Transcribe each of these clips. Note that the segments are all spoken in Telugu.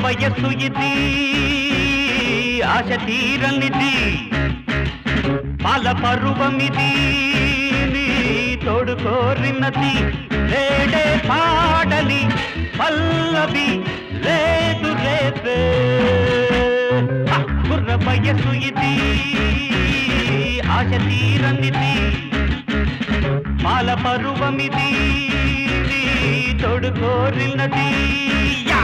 వయస్సు ఇది ఆశ తీరనిది పాల పరువమిది నీ తోడు కోరినది లేడే పాడని పల్లవి లేదు రేపే హ! కుర్ర వయస్సు ఇది ఆశ తీరనిది పాల పరువమిది నీ తోడు కోరినది యా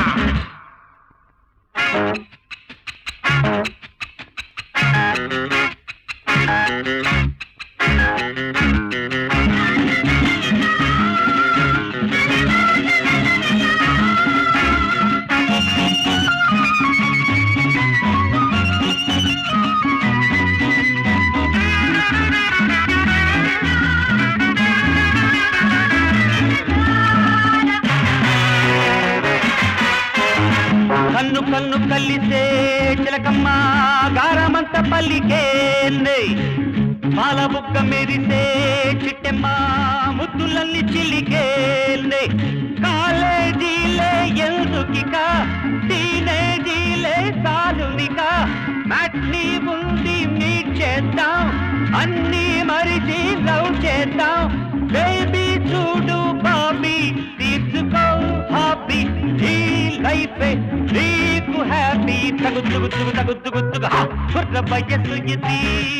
కన్ను కన్ను కలిసే చిలకమ్మ గారమంత పల్లికేందే పాల బుక్క మెరిసే చిట్టెమ్మ ముద్దులన్నీ చిలికేందే కాలేజీలే ఎందుకిక టీనేజీలే సాధునిక మ్యాట్నీ ఉంది మీట్ చేద్దాం అన్నీ మరిచి లవ్ చేద్దాం బేబీ చూడు బాబీ తీర్చుకో హాబీ ఈ లైఫ్ నీకు హ్యాపీ తగు తుగు తుగు తగు తుగు తుగు హా! కుర్ర వయస్సు ఇది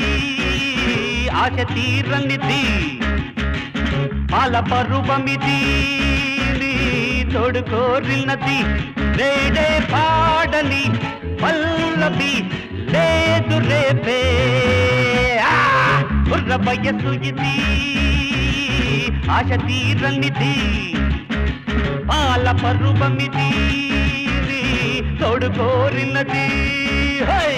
ఆశ తీరనిది పాల పరువమిది నీ తోడు కోరినది లేడే పాడని పల్లవి లేదు రేపే ఆ! కుర్ర వయస్సు ఇది ఆశ తీరనిది పాల పరువమిది నీ తోడు కోరినది హై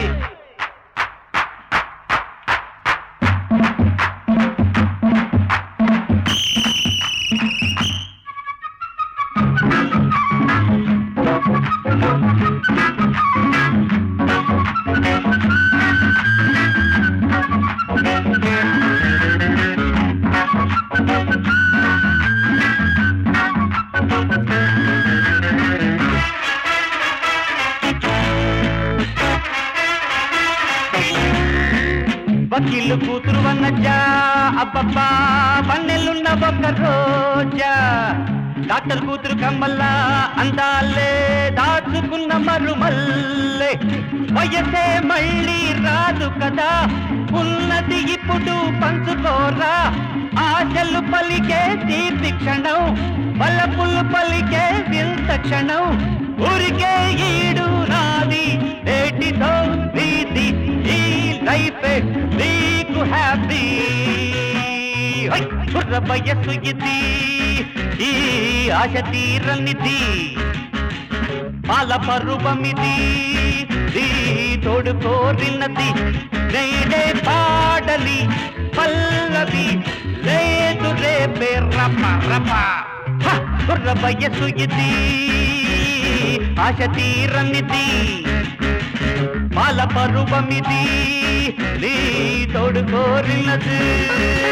వకీలు కూతురు వన్నజా అబ్బబ్బా పన్నెల్లున్న ఒక రోజా డాక్టర్ కూతురు కమ్మల్లా అందాలే దాచుకున్న మరుమల్లే వయసే మళ్ళీ రాదు కదా ఉన్నది ఇప్పుడు పంచుకోరా ఆశలు పలికే తీర్తి క్షణం బలపులు పలికే వింత క్షణం ఊరికే ఈడు నాది నేటితో వీధి ఈ లైఫ్ నీకు హ్యాపీ కుర్ర వయస్సు ఇది ఈ ఆశ తీరనిది పాల పరువమిది ఈ తోడు కోరినది నేనే పాడలి పల్లవి లేదు రేపే రప రప హ! కుర్ర వయస్సు ఇది ఆశ తీరనిది పాల పరువమిది నీ తోడు కోరినది